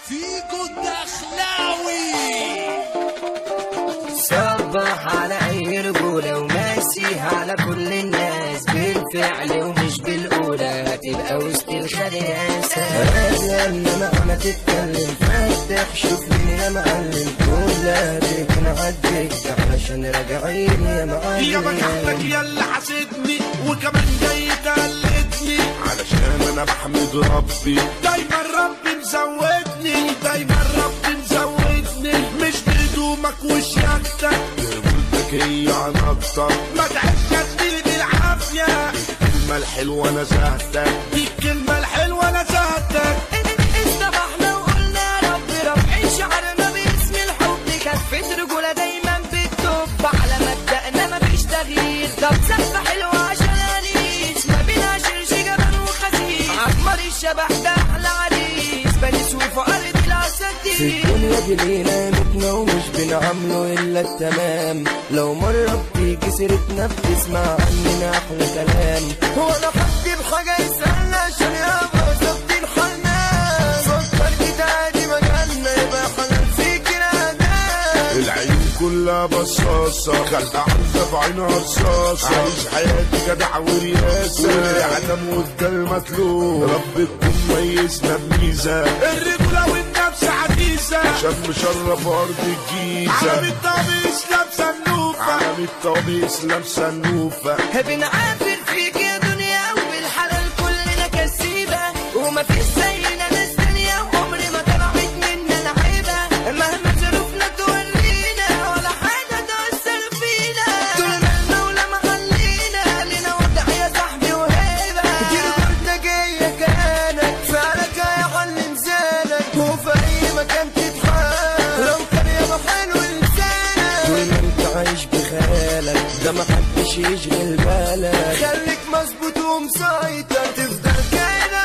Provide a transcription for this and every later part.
فيكو الدخلاوي صبح على اي رجولة وماسيها على كل الناس بالفعل ومش بالقولة هتبقى وسط الخلياسة لما ما تتكلم فتح شوف مين يا معلم كلها تكن عدك علشان راجعين يا يا بجحتك معلم يا اللي حسدني وكمان جاي تقلدني علشان انا بحمد ربي دايما ربي مزودني دايما ربي مزودني مش بهدومك وشياكتك رجولتك هي عن اكتر ما تعيش تديني بالعافيه الكلمه الحلوه نزهتك دي الكلمه الحلوه نزهتك استبحنا وقلنا يا رب رافعين شعرنا باسم الحب كفة رجولة دايما بتطب على مبدأنا مفيش تغيير طب سقفة حلوة عشان أنيس ما بينا شرش جبل وخسيس عمر الشبح ده أحلى عريس بني وفي أرض في الأساتير الدنيا دي لينا متنا ومش بنعمله الا التمام لو مرة بتيجي سيرتنا بتسمع عننا احلى كلام هو انا حد بحاجة يسألنا عشان يابا ظابطين حالنا فكر كده عادي مجالنا يبقى حلال فيك الادام العين كلها بصاصة خلق عزة في عينها رصاصة عايش حياتي جدع ورياسة والعدم وده المطلوب رب تكون ميزنا بميزة الرجولة والنفس عزيزة عشان مشرف أرض الجيزة عالم الطبيس لابسة النوفة عالم الطبيس لابسة النوفة بنعافر فيك يا دنيا وبالحلال كلنا كسيبة ومفيش زينا ناس تانية وعمري ما طلعت مننا عيبة مهما ظروفنا تورينا ولا حاجة تأثر فينا طول ما المولى مخلينا لنا وضع يا صاحبي وهيبة دي رجولتك هي كانك فعلك هيعلم زانك وفي اي مكان تتحال لو كان يابا حلو لسانك طول ما انت عايش بخيالك ده محدش يشغل بالك خليك مظبوط ومسيطر تفضل كده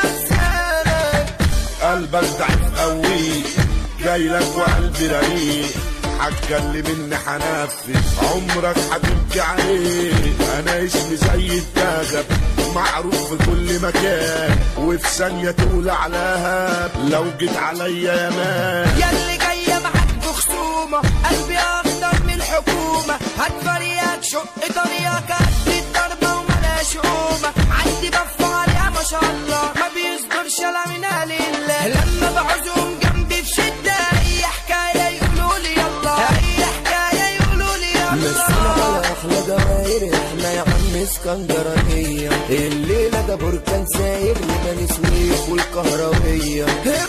لسانك قلبك ضعيف قوي جاي لك وقلبي رقيق هتكلم اني هنفذ عمرك هتبكي عليه انا اسمي زي الدغب معروف في كل مكان وفي ثانية تقول عليها لو جيت عليا يا مان ياللي جاية معاك بخصومة قلبي أخضر من الحكومة هتفريك شق طريقك قد الضربة وملاش قومة عندي بف عليها ما شاء الله ما بيصدرش لا من آل الله لما بعوزهم جنبي في شدة أي حكاية يقولوا لي يلا أي حكاية يقولوا لي مسنا يلا على احلى دواير احنا يا عم اسكندرانية الليلة ده بركان ساير لبني سويف والكهروية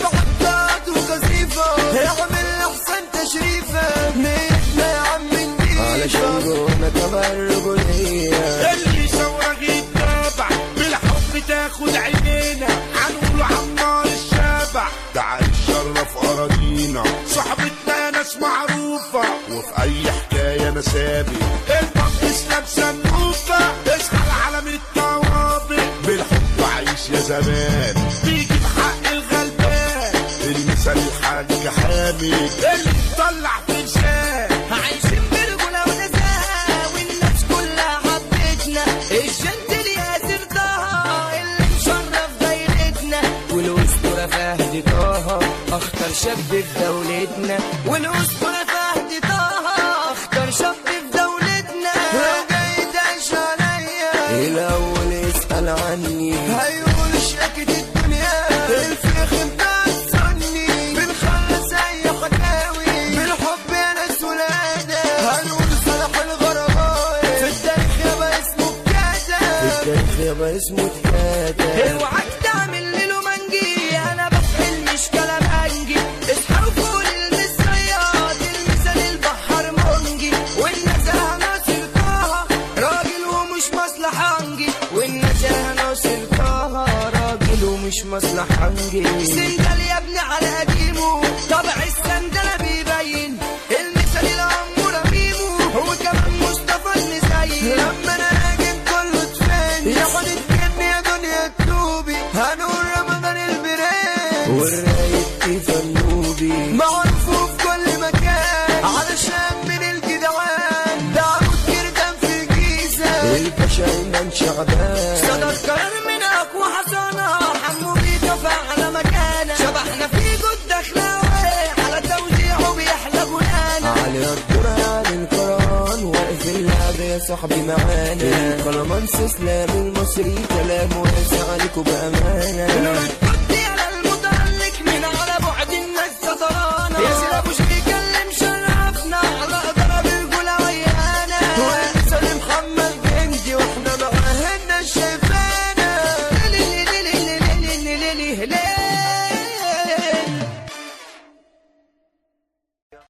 ابعتات وكثيفة اعمل احسن تشريفة نيتنا يا عم نجيبة علشان جوانا كمان رجولية اللي يصورك يتابع بالحب تاخد عينينا هنقوله عمار الشابع تعال شرف اراضينا صاحبتنا يا ناس معروفة وفي اي حكاية انا سابق المقدس لابسة النوفة اصحى العالم الطوابق بالحب عايش يا زمان بيجي بحق الغلبان المثال الحاج حامد اللي يطلع في لسان عايشين برجولة ونزاهة والناس كلها حبتنا الجنتل ياسر طه اللي مشرف دايرتنا والاسطورة فهد طه اخطر شاب في دولتنا والأسطورة فهد طه اختار شاب في دولتنا لو جاي تعيش عليا الاول اسأل عني هيقول شاكت الدنيا الفيخ بتاع السني بنخلص اي حكاوي بالحب يا ناس ولادة هنقول صلاح الغرباوي في التاريخ يابا اسمه كاتا في التاريخ يابا اسمه كاتا اوعك تعمل ليلو منجي انا بسحل مش كلام انجي اصحى وفوق المصريات المثال البحر منجي والنزاهة ناصر طه راجل ومش مصلحة انجي والنزاهة ناصر طه راجل ومش مصلحة نجي سندل يا ابني على قديمه طبع السندلة بيبين المثال الأمورة ميمو هو كمان مصطفى المزين لما انا راجل كله تفاني يا حدد كدني يا دنيا تدوبي هنقول رمضان البرنس والرايق فنوبي معروف في كل مكان علشان من الجدعان ده عمود كردان في الجيزة الباشا ايمن شعبان صدر قرار من أقوى حصانة حمو بيدفع على مكانه شبحنا في جد دخلاوة صاحبي معانا كلامانس اسلام المصري كلام واسع عليكم بامانه